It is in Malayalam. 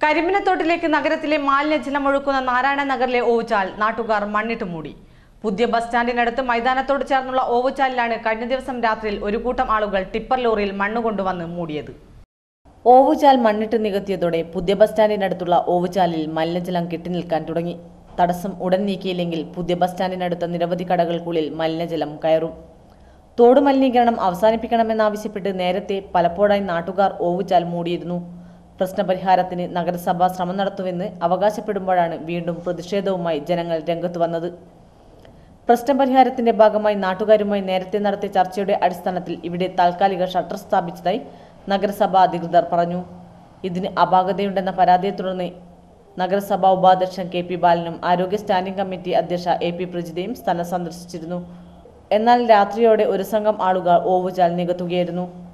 കരിമിനത്തോട്ടിലേക്ക് നഗരത്തിലെ മാലിന്യജലം ഒഴുക്കുന്ന നാരായണ നഗറിലെ ഓവുചാൽ നാട്ടുകാർ മണ്ണിട്ട് മൂടി പുതിയ ബസ് സ്റ്റാൻഡിനടുത്ത് മൈതാനത്തോട് ചേർന്നുള്ള ഓവുചാലിലാണ് കഴിഞ്ഞ ദിവസം രാത്രിയിൽ ഒരു കൂട്ടം ആളുകൾ ടിപ്പർ ലോറിയിൽ മണ്ണ് കൊണ്ടുവന്ന് മൂടിയത് ഓവുചാൽ മണ്ണിട്ട് നികത്തിയതോടെ പുതിയ ബസ് സ്റ്റാൻഡിനടുത്തുള്ള ഓവുചാലിൽ മലിനജലം കെട്ടിനിൽക്കാൻ തുടങ്ങി തടസ്സം ഉടൻ നീക്കിയില്ലെങ്കിൽ പുതിയ ബസ് സ്റ്റാൻഡിനടുത്ത നിരവധി കടകൾക്കുള്ളിൽ മലിനജലം കയറും തോട് മലിനീകരണം അവസാനിപ്പിക്കണമെന്നാവശ്യപ്പെട്ട് നേരത്തെ പലപ്പോഴായി നാട്ടുകാർ ഓവുചാൽ മൂടിയിരുന്നു പ്രശ്നപരിഹാരത്തിന് നഗരസഭ ശ്രമം നടത്തുമെന്ന് അവകാശപ്പെടുമ്പോഴാണ് വീണ്ടും പ്രതിഷേധവുമായി ജനങ്ങൾ രംഗത്ത് വന്നത് പ്രശ്നപരിഹാരത്തിന്റെ ഭാഗമായി നാട്ടുകാരുമായി നേരത്തെ നടത്തിയ ചർച്ചയുടെ അടിസ്ഥാനത്തിൽ ഇവിടെ താൽക്കാലിക ഷട്ടർ സ്ഥാപിച്ചതായി നഗരസഭാ അധികൃതർ പറഞ്ഞു ഇതിന് അപാകതയുണ്ടെന്ന പരാതിയെ തുടർന്ന് നഗരസഭാ ഉപാധ്യക്ഷൻ കെ പി ബാലനും ആരോഗ്യ സ്റ്റാൻഡിംഗ് കമ്മിറ്റി അധ്യക്ഷ എ പി പ്രജിതയും സ്ഥലം സന്ദർശിച്ചിരുന്നു എന്നാൽ രാത്രിയോടെ ഒരു സംഘം ആളുകൾ ഓവുചാൽ നികത്തുകയായിരുന്നു